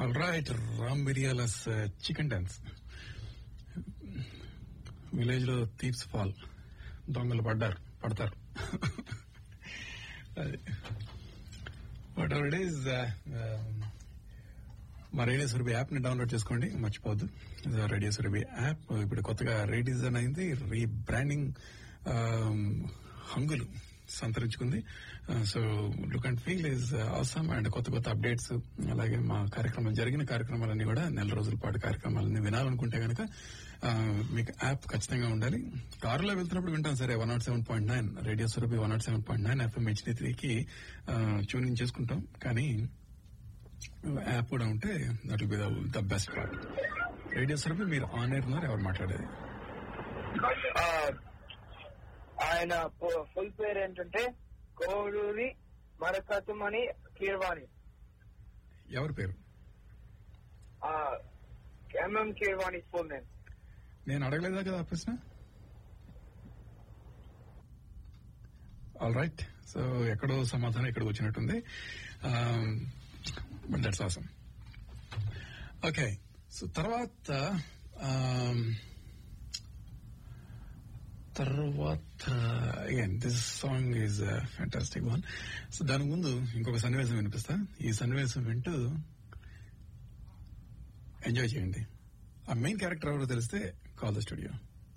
All right Ram బిరియాలస్ chicken dance village లో thieves fall దొంగలు పడ్డారు పడతారు వాట్ ఎవర్ ఇట్ ఈస్ మా రేడియో సురభి యాప్ ని డౌన్లోడ్ చేసుకోండి మర్చిపోవద్దు రేడియో సురభి యాప్ ఇప్పుడు కొత్తగా రీడిజైన్ అయింది రీబ్రాండింగ్ హంగులు సంతరించుకుంది so look and feel is అవసరం అండ్ కొత్త కొత్త అప్డేట్స్ అలాగే మా కార్యక్రమం జరిగిన కార్యక్రమాలన్నీ కూడా నెల రోజుల పాటు కార్యక్రమాలన్నీ వినాలనుకుంటే కనుక మీకు యాప్ ఖచ్చితంగా ఉండాలి కారులో వెళ్తున్నప్పుడు వింటాం సరే one nought seven point nine radio Surabhi one nought seven point nine FM HD త్రీకి ట్యూనింగ్ చేసుకుంటాం కానీ యాప్ కూడా ఉంటే that will be the best part radio Surabhi మీరు ఆన్ ఎయిర్ ఉన్నారు ఎవరు మాట్లాడేది ఆ, ఆయన ఫుల్ పేరు ఏంటంటే కోడూరి మరకతుమణి కీర్వాణి ఎవరి పేరు ఆ ఎంఎం కీర్వాణి ఫుల్ నేమ్ నేను అడగలేదా కదా ఆ ప్రశ్న ఆల్ రైట్ సో ఎక్కడో సమాధానం ఇక్కడికి వచ్చినట్టుంది but that's awesome okay so తర్వాత um, తర్వాత again this song is fantastic one so దాని ముందు ఇంకొక సన్నివేశం వినిపిస్తా ఈ సన్నివేశం వింటూ ఎంజాయ్ చేయండి ఆ మెయిన్ క్యారెక్టర్ ఎవరో తెలిస్తే కాల్ ద స్టూడియో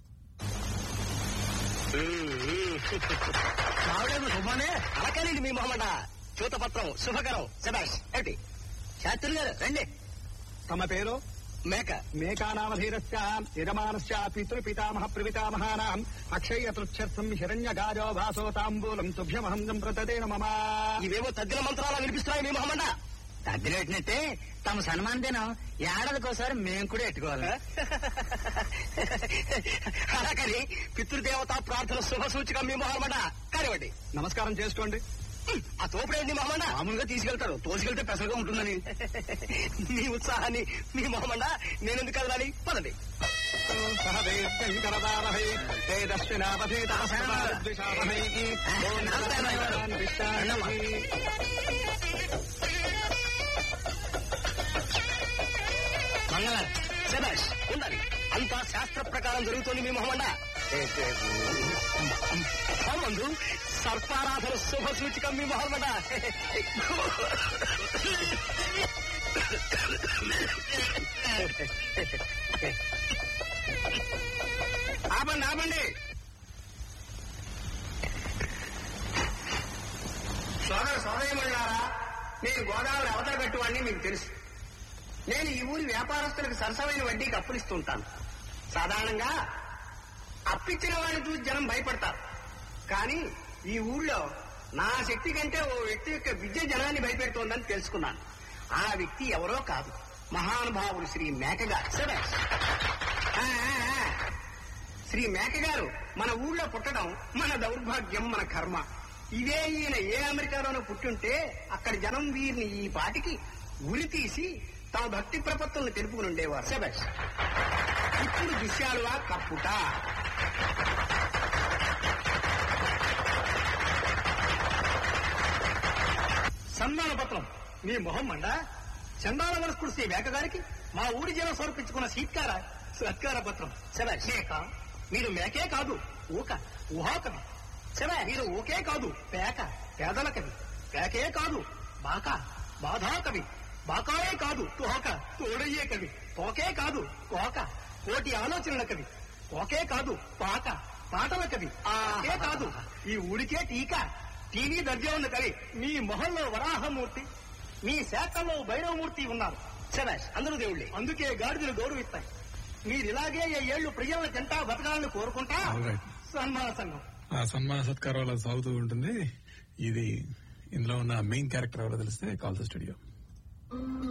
మావిడేమో శుభానే అలకనండి మీ మొహమ్మట చూతపత్రం శుభకరం శబాష్ ఏంటి శాస్త్రి గారు రండి తమ పేరు మేక మేకానామధీరస్య యజమానస్య పితృపితామహ ప్రవితామహానాం అక్షయతృక్షర్థం హిరణ్యగాజో భాసో తాంబూలం తుభ్యమహం సంప్రతతే మమ ఇవేవో తద్దిన మంత్రాలు వినిపిస్తున్నాయి మీ మొహమ్మట తగ్గిన పెట్టినట్టే తమ సన్మాన దినం ఏడాదికోసారి మేము కూడా ఎట్టుకోవాలి అలాగని పితృదేవత ప్రార్థన శుభ సూచిక మీ మొహమ్మట కానివ్వండి నమస్కారం చేసుకోండి ఆ తోపుడేంటి మొహమ్మట మామూలుగా తీసుకెళ్తారు తోసుకెళ్తే పెసలుగా ఉంటుందని మీ ఉత్సాహాన్ని మీ మొహమ్మట నేనెందుకు కదలాలి పదండి సహ దేవ్యంకరదారహై తేజస్వినావధే తపస్విషావహై ఓం నమస్కారం, విశ్వామి మంగళ శబాష్ ఉండాలి అంతా శాస్త్ర ప్రకారం జరుగుతోంది మీ మొహమ్మట మందు సర్పారాధన శుభ సూచికం మీ మొహమ్మట ఆపండి ఆపండి సోదర సోదరిమణులారా నేను గోదావరి అవతల పెట్టువాడిని మీకు తెలుసు నేను ఈ ఊరి వ్యాపారస్తులకు సరసమైన వడ్డీకి అప్పులు ఇస్తూ ఉంటాను సాధారణంగా అప్పిచ్చిన వాడిని చూసి జనం భయపడతారు కానీ ఈ ఊళ్ళో నా శక్తి కంటే ఓ వ్యక్తి యొక్క విద్య జనాన్ని భయపెడుతోందని తెలుసుకున్నాను ఆ వ్యక్తి ఎవరో కాదు మహానుభావుడు శ్రీ మేకగారు శభాష్. ఆ, ఆ, ఆ. శ్రీ మేకగారు మన ఊళ్ళో పుట్టడం మన దౌర్భాగ్యం మన కర్మ ఇదే ఈయన ఏ అమెరికాలోనో పుట్టుంటే అక్కడ జనం వీరిని ఈ పాటికి ఉరి తీసి తమ భక్తి ప్రపత్తులను తెలుపుకుని ఉండేవారు శభాష్. ఇప్పుడు దుశ్యాలువా కప్పుట సన్మాన పత్రం మీ మొహం మండ చందాల వరస్కుడు శ్రీ మేక గారికి మా ఊరి జనం సమర్పించుకున్న సీత్కార సత్కార పత్రం శభాష్. మేక మీరు మేకే కాదు ఊక ఊహాకవి శభాష్. మీరు ఊకే కాదు పేక పేదల కవి పేకే కాదు బాక బాధా కవి బాకాయే కాదు తోక తోడయ్యే కవి తోకే కాదు కోక కోటి ఆలోచనల కవి కోకే కాదు పాక పాటల కవి ఆకే కాదు ఈ ఊరికే టీకా టీవీ దర్జా ఉన్న కవి మీ మొహంలో వరాహమూర్తి మీ శాఖలో భైరవమూర్తి ఉన్నారు శభాష్ అందరూ దేవుళ్ళే అందుకే గాడిదలు గౌరవిస్తాయి మీరిలాగే ఏ ఏళ్లు ప్రజల జంట బతకాలని కోరుకుంటా All right. సన్మాన సంఘం ఆ సన్మాన సత్కారం అలా సాగుతూ ఉంటుంది ఇది ఇందులో ఉన్న మెయిన్ క్యారెక్టర్ ఎవరో తెలిస్తే కాల్ ద స్టూడియో